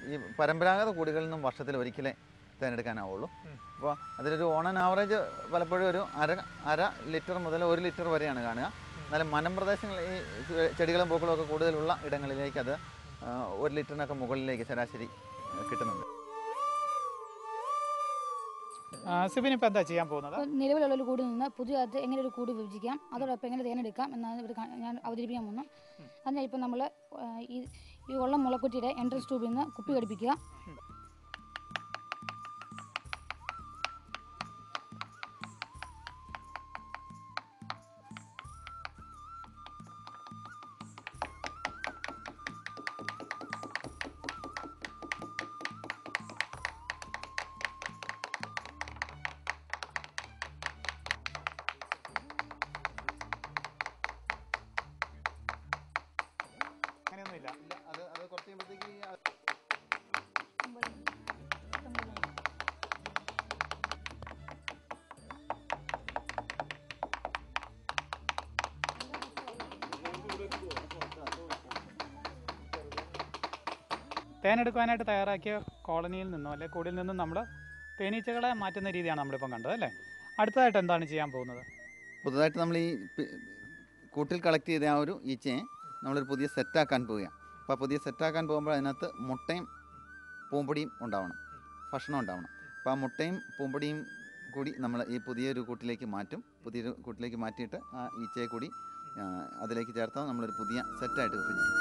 ഈ പരമ്പരാഗത കൂടികളിൽ നിന്നും വർഷത്തിൽ ഒരിക്കലേ തിരഞ്ഞെടുക്കാനാവുള്ളൂ അപ്പോൾ അതിലൊരു ഓൺ ആൻ ആവറേജ് പലപ്പോഴും ഒരു അര അര ലിറ്റർ മുതൽ ഒരു ലിറ്റർ വരെയാണ് കാണുക എന്നാലും മനം പ്രദേശങ്ങൾ ഈ ചെടികളും പൂക്കളും ഒക്കെ കൂടുതലുള്ള ഇടങ്ങളിലേക്ക് അത് ആ, ഒരു ലിറ്ററിനൊക്കെ മുകളിലേക്ക് ശരാശരി ആ, കിട്ടുന്നുണ്ട് സിബിൻ ഇപ്പം എന്താ ചെയ്യാൻ പോകുന്നത് അപ്പോൾ നിലവിലുള്ള ഒരു കൂടി നിന്ന് പുതിയതായിട്ട് എങ്ങനെ ഒരു കൂടി വിഭജിക്കാം അതോടൊപ്പം എങ്ങനെ തേനെടുക്കാം എന്നാണ് ഇവർ കാ- ഞാൻ അവതരിപ്പിക്കാൻ പോകുന്നു അതിന് ഇപ്പം നമ്മൾ ഈ ഈ ഉള്ള മുളക്കുറ്റിയുടെ എൻട്രൻസ് ട്യൂബിൽ നിന്ന് കുപ്പി ഘടിപ്പിക്കുക അങ്ങനെയൊന്നുമില്ല അത് അത് കുറച്ച് കഴിയുമ്പോഴത്തേക്ക് തേനെടുക്കാനായിട്ട് തയ്യാറാക്കിയ കോളനിയിൽ നിന്നോ അല്ലെങ്കിൽ കൂടിൽ നിന്നും നമ്മൾ തേനീച്ചകളെ മാറ്റുന്ന രീതിയാണ് നമ്മളിപ്പം കണ്ടത് അല്ലേ അടുത്തതായിട്ട് എന്താണ് ചെയ്യാൻ പോകുന്നത് പുതുതായിട്ട് നമ്മൾ ഈ പി- കൂട്ടിൽ കളക്ട് ചെയ്ത ആ ഒരു ഈച്ചയെ നമ്മളൊരു പുതിയ സെറ്റാക്കാൻ പോവുകയാണ് അപ്പോൾ ആ പുതിയ സെറ്റാക്കാൻ പോകുമ്പോൾ അതിനകത്ത് മുട്ടയും പൂമ്പൊടിയും ഉണ്ടാവണം ഭക്ഷണം ഉണ്ടാവണം അപ്പോൾ ആ മുട്ടയും പൂമ്പൊടിയും കൂടി നമ്മൾ ഈ പുതിയൊരു കൂട്ടിലേക്ക് മാറ്റും പുതിയൊരു കൂട്ടിലേക്ക് മാറ്റിയിട്ട് ആ ഈച്ചയെ കൂടി ആ, അതിലേക്ക് ചേർത്താൽ നമ്മളൊരു പുതിയ സെറ്റായിട്ട് വിഭജിക്കും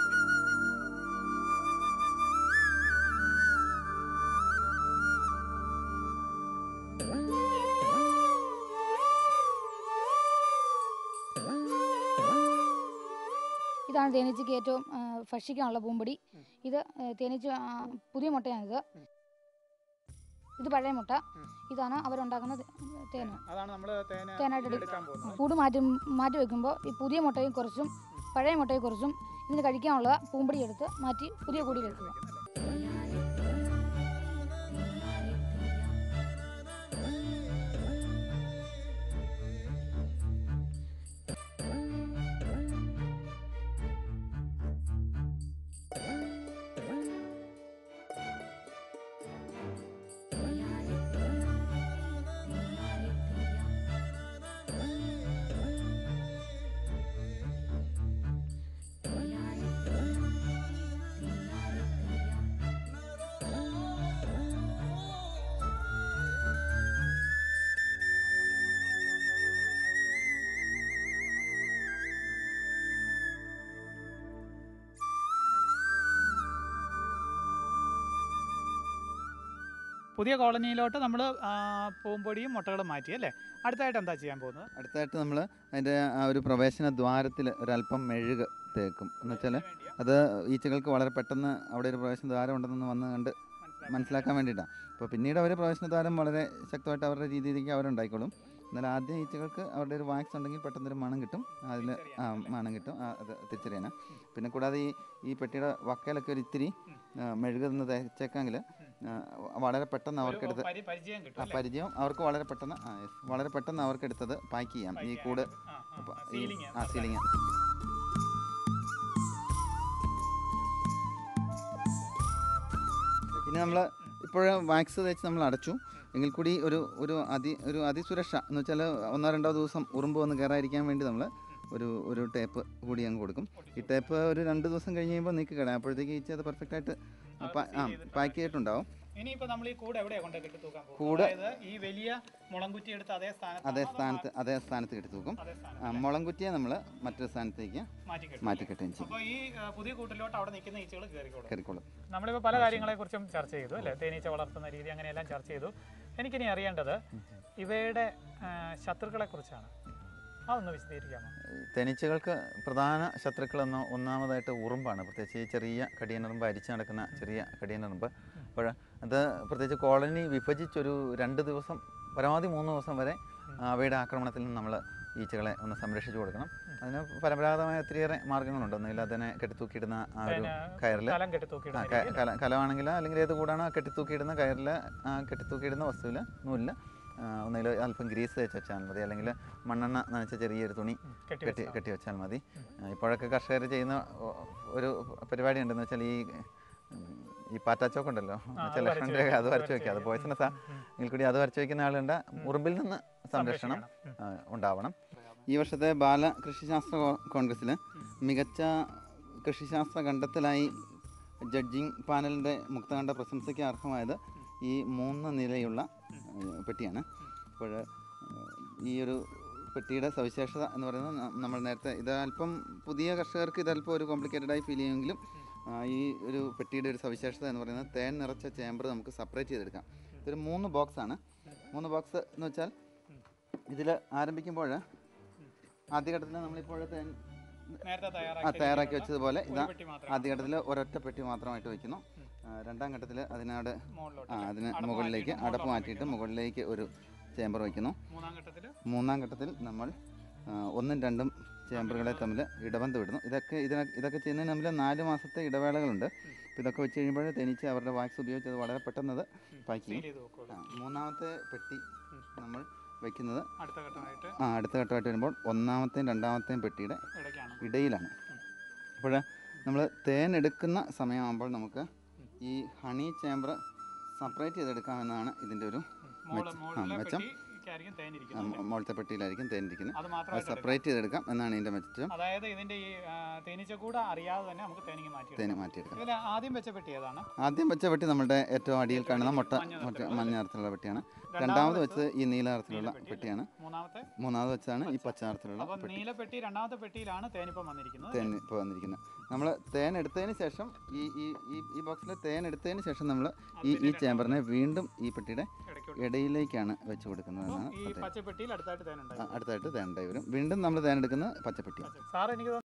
ഇതാണ് തേനീച്ചയ്ക്ക് ഏറ്റവും ആ, ഭക്ഷിക്കാനുള്ള പൂമ്പൊടി ഇത് ആ, തേനീച്ച ആ, പുതിയ മുട്ടയാണിത് ഇത് പഴയ മുട്ട ഇതാണ് അവരുണ്ടാക്കുന്ന തേ- തേന് അതാണ് നമ്മൾ തേന തേനായിട്ട് എടു- എടുക്കാൻ പോകുന്നത് കൂട് മാറ്റി മാറ്റി വെക്കുമ്പോൾ ഈ പുതിയ മുട്ടയും കുറച്ചും പഴയ മുട്ടയും കുറച്ചും ഇതിന് കഴിക്കാനുള്ള പൂമ്പൊടി എടുത്ത് മാറ്റി പുതിയ കൂടി വെക്കുക പുതിയ കോളനിയിലോട്ട് നമ്മൾ പൂമ്പൊടിയും മുട്ടകളും മാറ്റി അല്ലേ അടുത്തായിട്ട് എന്താ ചെയ്യാൻ പോകുന്നത് അടുത്തായിട്ട് നമ്മൾ അതിൻ്റെ ആ ഒരു പ്രവേശന ദ്വാരത്തിൽ ഒരല്പം മെഴുക് തേക്കും എന്ന് വെച്ചാൽ അത് ഈച്ചകൾക്ക് വളരെ പെട്ടെന്ന് അവിടെ ഒരു പ്രവേശന ദ്വാരം ഉണ്ടെന്ന് വന്ന് കണ്ട് മനസ്സിലാക്കാൻ വേണ്ടിയിട്ടാണ് അപ്പോൾ പിന്നീട് അവർ പ്രവേശനദ്വാരം വളരെ ശക്തമായിട്ട് അവരുടെ രീതിയിലേക്ക് അവരുണ്ടായിക്കോളും എന്നാൽ ആദ്യം ഈച്ചകൾക്ക് അവരുടെ ഒരു വാക്സ് ഉണ്ടെങ്കിൽ പെട്ടെന്നൊരു മണം കിട്ടും അതിൽ ആ മണം കിട്ടും ആ, അത് തിരിച്ചറിയാനാണ് പിന്നെ കൂടാതെ ഈ ഈ പെട്ടിയുടെ വക്കയിലൊക്കെ ഒരു ഇത്തിരി ആ, മെഴുക് നിന്ന് തേച്ചേക്കെങ്കിൽ വളരെ പെട്ടെന്ന് അവർക്കെടുത്ത് പരി- പരിചയം കിട്ടും ആ അല്ലേ? പരിചയം അവർക്ക് വളരെ പെട്ടെന്ന് ആ, yes. വളരെ പെട്ടെന്ന് അവർക്കെടുത്തത് പാക്ക് ചെയ്യാം ഈ കൂട് ആ, ആ, അപ്പൊ ആ, ഈ- സീലിംഗ് ആ സീലിംഗ് പിന്നെ നമ്മൾ ഇപ്പോഴും വാക്സ് തേച്ച് നമ്മൾ അടച്ചു എങ്കിൽ കൂടി ഒരു ഒരു അതി ഒരു അതിസുരക്ഷ എന്ന് വെച്ചാൽ ഒന്നോ രണ്ടോ ദിവസം ഉറുമ്പ് വന്ന് കയറാതിരിക്കാൻ വേണ്ടി നമ്മൾ ഒരു ഒരു ടേപ്പ് കൂടി അങ്ങ് കൊടുക്കും ഈ ടേപ്പ് ഒരു രണ്ട് ദിവസം കഴിഞ്ഞ് കഴിയുമ്പോൾ നീക്കി കളയാം അപ്പോഴത്തേക്ക് ഈച്ച അത് പെർഫെക്റ്റ് ആയിട്ട് പാ- ആ പാക്ക് ചെയ്തിട്ടുണ്ടാവും ഇനിയിപ്പോ നമ്മൾ ഈ കൂട് എവിടെയാ കൊണ്ട് കെട്ടി തൂക്കാൻ പോകുന്നത് കൂട് അതായത് ഈ വലിയ മുളംകുറ്റി എടുത്ത് അതേ സ്ഥാനത്ത് അതേ സ്ഥാനത്ത് അതേ സ്ഥാനത്ത് കെട്ടി തൂക്കും അതേ സ്ഥാനത്ത് ആ, മുളം കുറ്റിയെ നമ്മൾ മറ്റൊരു സ്ഥാനത്തേക്ക് മാറ്റി കെട്ടും മാറ്റി കെട്ടുകയും ചെയ്യും അപ്പോൾ ഈ ആ, പുതിയ കൂട്ടിലോട്ട് അവിടെ നിൽക്കുന്ന ഈച്ചകൾ കയറിക്കോളും കയറിക്കോളും നമ്മളിപ്പോൾ പല കാര്യങ്ങളെക്കുറിച്ചും ചർച്ച ചെയ്തു അല്ലേ തേനീച്ച വളർത്തുന്ന രീതി അങ്ങനെയെല്ലാം ചർച്ച ചെയ്തു എനിക്കിനി അറിയേണ്ടത് ഇവയുടെ ആ, ശത്രുക്കളെക്കുറിച്ചാണ് അതൊന്ന് വിശദീകരിക്കാമോ തേനീച്ചകൾക്ക് പ്രധാന ശത്രുക്കളെന്ന് ഒന്നാമതായിട്ട് ഉറുമ്പാണ് പ്രത്യേകിച്ച് ഈ ചെറിയ കടിയനുറുമ്പ് അരിച്ചു നടക്കുന്ന ചെറിയ കടിയനുറുമ്പ് അപ്പോൾ അത് പ്രത്യേകിച്ച് കോളനി വിഭജിച്ചൊരു രണ്ട് ദിവസം പരമാവധി മൂന്ന് ദിവസം വരെ അവയുടെ ആക്രമണത്തിൽ നിന്ന് നമ്മൾ ഈച്ചകളെ ഒന്ന് സംരക്ഷിച്ചു കൊടുക്കണം അതിന് പരമ്പരാഗതമായ ഒത്തിരിയേറെ മാർഗ്ഗങ്ങളുണ്ട് ഒന്നുമില്ല അതിനെ കെട്ടിത്തൂക്കിയിടുന്ന ആ ഒരു പിന്നെ കയറിൽ കലം കെട്ടി ആ തൂക്കിയിടുന്ന ക- രീതി. കല കലമാണെങ്കിൽ അല്ലെങ്കിൽ ഏത് കൂടാണോ ആ കെട്ടിത്തൂക്കിയിടുന്ന കയറിൽ ആ കെട്ടിത്തൂക്കിയിടുന്ന വസ്തുവിൽ നൂലിൽ ഒന്നുകിൽ അല്പം ഗ്രീസ് തേച്ച് വെച്ചാൽ മതി അല്ലെങ്കിൽ മണ്ണെണ്ണ നനച്ച ചെറിയൊരു തുണി കെട്ടി കെട്ടി വെച്ചാൽ കെട്ടി വെച്ചാൽ മതി ആ, ഇപ്പോഴൊക്കെ കർഷകർ ചെയ്യുന്ന ഒ- ഒരു പരിപാടി ഉണ്ടെന്ന് വെച്ചാൽ ഈ ഉം, ഈ പാറ്റാച്ചോക്ക് ഉണ്ടല്ലോ അത് ചില വരച്ച് ലക്ഷണ രേഖ അത് വെക്കാം, വരച്ച് വെക്കുക അത് വരച്ച് പോയിസണസാ ഉം, എങ്കിൽ കൂടി അത് വരച്ച് വെക്കുന്ന ആളുണ്ട് ഉറുമ്പിൽ നിന്ന് സംരക്ഷണം സംരക്ഷിക്കണം. ആ, ഉണ്ടാവണം ഈ വർഷത്തെ ബാല കൃഷിശാസ്ത്ര കോ- കോൺഗ്രസ്സിൽ മികച്ച കൃഷിശാസ്ത്ര കണ്ടെത്തലായി ജഡ്ജിങ് പാനലിൻ്റെ മുക്തകണ്ഠ പ്രശംസയ്ക്ക് അർഹമായത് ഈ മൂന്ന് നിലയുള്ള ഏഹ്, പെട്ടിയാണ് അപ്പോൾ ഈ ഒരു പെട്ടിയുടെ സവിശേഷത എന്ന് പറയുന്നത് ന- നമ്മൾ നേരത്തെ ഇത് അല്പം പുതിയ കർഷകർക്ക് ഇതല്പം ഒരു കോംപ്ലിക്കേറ്റഡ് ആയി ഫീൽ ചെയ്യുമെങ്കിലും ആ, ഈ ഒരു പെട്ടിയുടെ ഒരു സവിശേഷത എന്ന് പറയുന്നത് തേൻ നിറച്ച ചേമ്പർ നമുക്ക് സെപ്പറേറ്റ് ചെയ്തെടുക്കാം ഇതൊരു മൂന്ന് ബോക്സ് ആണ് മൂന്ന് ബോക്സ് എന്ന് വെച്ചാൽ ഇതിൽ ആരംഭിക്കുമ്പോൾ ആദ്യഘട്ടത്തിൽ നമ്മളിപ്പോൾ തേൻ നേരത്തെ ആ, തയ്യാറാക്കി തയ്യാറാക്കി വെച്ചതുപോലെ ഒരു ഇതാ പെട്ടി മാത്രം ആദ്യഘട്ടത്തിൽ ഒരൊറ്റ പെട്ടി മാത്രമായിട്ട് വെക്കുന്നു ആ, രണ്ടാം ഘട്ടത്തിൽ അതിനോട് മുകളിലോട്ട് ആ അതിന് അടപ്പ് മുകളിലേക്ക് മാറ്റിയിട്ട് അടപ്പ് മുകളിലോട്ട് മാറ്റിയിട്ട് മുകളിലേക്ക് ഒരു ചേമ്പർ വയ്ക്കുന്നു മൂന്നാം ഘട്ടത്തിൽ മൂന്നാം ഘട്ടത്തിൽ നമ്മൾ ആ, ഒന്നും രണ്ടും ചേമ്പറുകളെ തമ്മിൽ ഇടബന്ധം ഇടുന്നു ഇതൊക്കെ ഇതിന ഇതൊക്കെ ചെയ്യുന്നതിന് തമ്മിൽ നാല് മാസത്തെ ഇടവേളകളുണ്ട് അപ്പോൾ ഇതൊക്കെ വെച്ച് കഴിയുമ്പോൾ തേനീച്ച അവരുടെ വാക്സ് ഉപയോഗിച്ച് അത് വളരെ പെട്ടെന്ന് അത് പാക്ക് സീൽ ചെയ്യും ചെയ്ത് നോക്കുള്ളൂ ആ, മൂന്നാമത്തെ പെട്ടി നമ്മൾ വയ്ക്കുന്നത് അടുത്ത ഘട്ടമായിട്ട് ആ അടുത്ത ഘട്ടമായിട്ട് വരുമ്പോൾ ഒന്നാമത്തെയും രണ്ടാമത്തെയും പെട്ടിയുടെ ഇടയ്ക്കാണ് ഇടയിലാണ് അപ്പോൾ നമ്മൾ തേൻ എടുക്കുന്ന സമയമാകുമ്പോൾ നമുക്ക് ഈ ഹണി ചേമ്പർ സെപ്പറേറ്റ് ചെയ്തെടുക്കാമെന്നാണ് ഇതിൻ്റെ ഒരു മോള് മെച്ചം. ആ, മുകളിലെ മെച്ചം. പെട്ടിക്കായിരിക്കും തേൻ ആ, ഇരിക്കുന്നത് മുകളിലത്തെ പെട്ടിയിലായിരിക്കും തേൻ ഇരിക്കുന്നത് അത് അത് മാത്രമായിട്ട് എടുക്കാം. സെപ്പറേറ്റ് ചെയ്തെടുക്കാം എന്നാണ് ഇതിൻ്റെ മെച്ചം അതായത് ഇതിന്റെ ഈ ആ, തേനീച്ചക്കൂട് അറിയാതെ തന്നെ നമുക്ക് തേനിക്ക് മാറ്റി തേന് എടുക്കാം. മാറ്റിയെടുക്കാം ഇതിൽ ആദ്യം വെച്ച പെട്ടി ഏതാണ് ആദ്യം വെച്ച പെട്ടി നമ്മുടെ ഏറ്റവും അടിയിൽ കാണുന്ന മുട്ട മഞ്ഞ മുട്ട നിറത്തിലുള്ള മഞ്ഞ നിറത്തിലുള്ള പെട്ടിയാണ് രണ്ടാമത് രണ്ടാമത് വെച്ചത് ഈ നീല നിറത്തിലുള്ള നീല പെട്ടി പെട്ടിയാണ് മൂന്നാമത്തെ മൂന്നാമത് വെച്ചതാണ് ഈ പച്ച നിറത്തിലുള്ള അപ്പം പെട്ടി നീല പെട്ടി രണ്ടാമത്തെ പെട്ടിയിലാണ് തേനിപ്പം വന്നിരിക്കുന്നത് തേൻ ഇപ്പോൾ വന്നിരിക്കുന്നത് നമ്മൾ തേൻ എടുത്തതിന് ശേഷം ഈ ഈ ഈ ഈ ബോക്സിൽ തേൻ എടുത്തതിന് ശേഷം നമ്മൾ ഈ ഈ ചേമ്പറിനെ വീണ്ടും ഈ പെട്ടിയുടെ ഇടയ്ക്കോട്ട് ഇടയിലേക്കാണ് വെച്ച് കൊടുക്കുന്നതെന്നാണ് ഈ പ്രത്യേകത. പച്ചപ്പെട്ടിയിൽ അടുത്തായിട്ട് തേനുണ്ടായി ആ, അടുത്തായിട്ട് തേൻ ഉണ്ടായി വരും വീണ്ടും നമ്മൾ തേൻ എടുക്കുന്നത് പച്ചപ്പെട്ടി സാർ എനിക്ക് തോന്നുന്നു